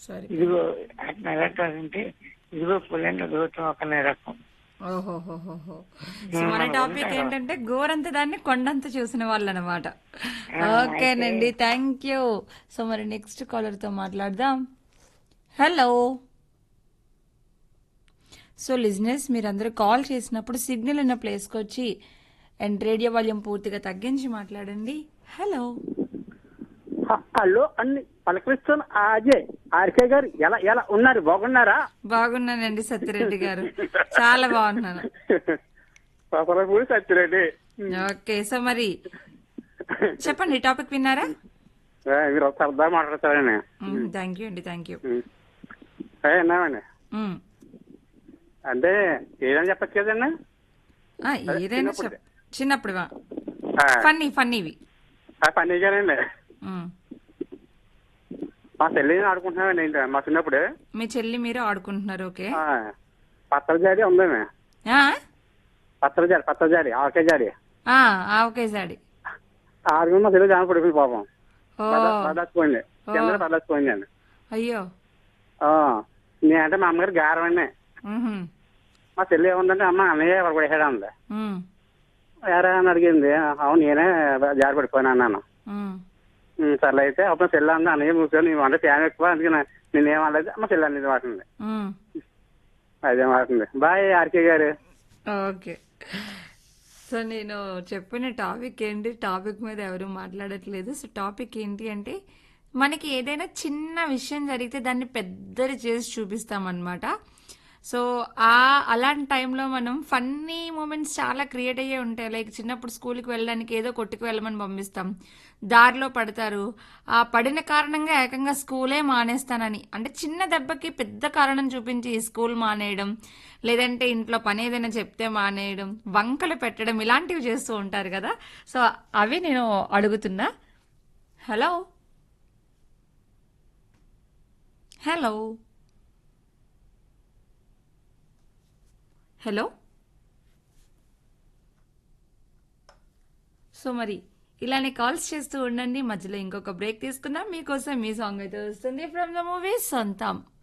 సరే ఇదిగో అట్లా ఎలాంటి అంటే ఇదిగో పుల్లని దూతం ఒక రకం ఓహోహోహోహో సో మన టాపిక్ ఏంటంటే గోరంత దాన్ని కొండంత చూసిన వాళ్ళు అనమాట ఓకేనండి థ్యాంక్ యూ సో మరి నెక్స్ట్ కాలర్ తో మాట్లాడదాం హలో సో లిజినెస్ మీరందరూ కాల్ చేసినప్పుడు సిగ్నల్ ఉన్న ప్లేస్కి వచ్చి అండ్ రేడియో వాల్యూమ్ పూర్తిగా తగ్గించి మాట్లాడండి హలో హ- హలో అన్ని పలకరిస్తున్న అజయ్ ఆర్కే గారు ఎలా ఎలా ఉన్నారు బాగున్నారా బాగున్నానండి సత్యరెడ్డి గారు చాలా బాగున్నాను పాపలపూడి సత్యరెడ్డి ఓకే సో మరి చెప్పండి టాపిక్ విన్నారా ఏ, మీరు ఒక సరదా మాట్లాడతారండి థ్యాంక్ యూ అండి థ్యాంక్ యూ ఏ, విన్నామండి అంటే ఏదైనా చెప్పచ్చు కదండి ఏదైనా చెప్ చిన్నప్పుడు ఆ, ఫన్నీ ఫన్నీవి ఆ పని గారండి మా చెల్లిని ఆడుకుంటున్నామండి ఇంకా మా చిన్నప్పుడు మీ చెల్లి మీరు ఆడుకుంటున్నారు ఓకే ఆ, పత్ర జాడి ఉందండి ఆ? పత్ర జాడి పత్ర జాడి ఆకే జాడి ఆ, ఆ, ఓకే సాడి ఆడుకుని మా చెల్లి దాని పడిపోయింది పాపం ఓ పడలేకపోయింది కింద పడలేకపోయింది అండి అయ్యో నేనంటే మా అమ్మగారు గారం అండి మ్హూ. మా చెల్లి ఏముందంటే అమ్మ అన్నయ్య ఎవరు పడేసాడు అంది మ్, ఎరా అని అడిగింది అవును నేనే జారి పడిపోయాను అన్నాను మ్. "ఉమ్, సర్లే అయితే అప్పుడు చెల్లి అంది అన్నయ్య కూర్చొని నీవు అంటే తేమ ఎక్కువ అందుకే నా- నేనేమనలేదు మా చెల్లి అనేది మాట్లాడింది మ్. అదే మాట్లాడింది bye RK garu okay so నేను చెప్పిన టాపిక్ ఏంటి టాపిక్ మీద ఎవరు మాట్లాడట్లేదు సో టాపిక్ ఏంటి అంటే మనకి ఏదైనా చిన్న విషయం జరిగితే దాన్ని పెద్దది చేసి చూపిస్తామన్నమాట సో ఆ అలాంటి టైంలో మనం ఫన్నీ మూమెంట్స్ చాలా క్రియేట్ అయ్యే ఉంటాయి లైక్ చిన్నప్పుడు స్కూల్కి వెళ్ళడానికి ఏదో కొట్టుకు వెళ్ళమని పంపిస్తాం దారిలో పడతారు ఆ పడిన కారణంగా ఏకంగా స్కూలే మానేస్తానని అంటే చిన్న దెబ్బకి పెద్ద కారణం చూపించి స్కూల్ మానేయడం లేదంటే ఇంట్లో పని ఏదైనా చెప్తే మానేయడం వంకలు పెట్టడం ఇలాంటివి చేస్తూ ఉంటారు కదా సో అవి నేను అడుగుతున్నా హలో హలో హలో సో మరి ఇలానే కాల్స్ చేస్తూ ఉండండి మధ్యలో ఇంకొక బ్రేక్ తీసుకుందాం మీకోసం మీ సాంగ్ అయితే వస్తుంది ఫ్రమ్ ద మూవీ సొంతం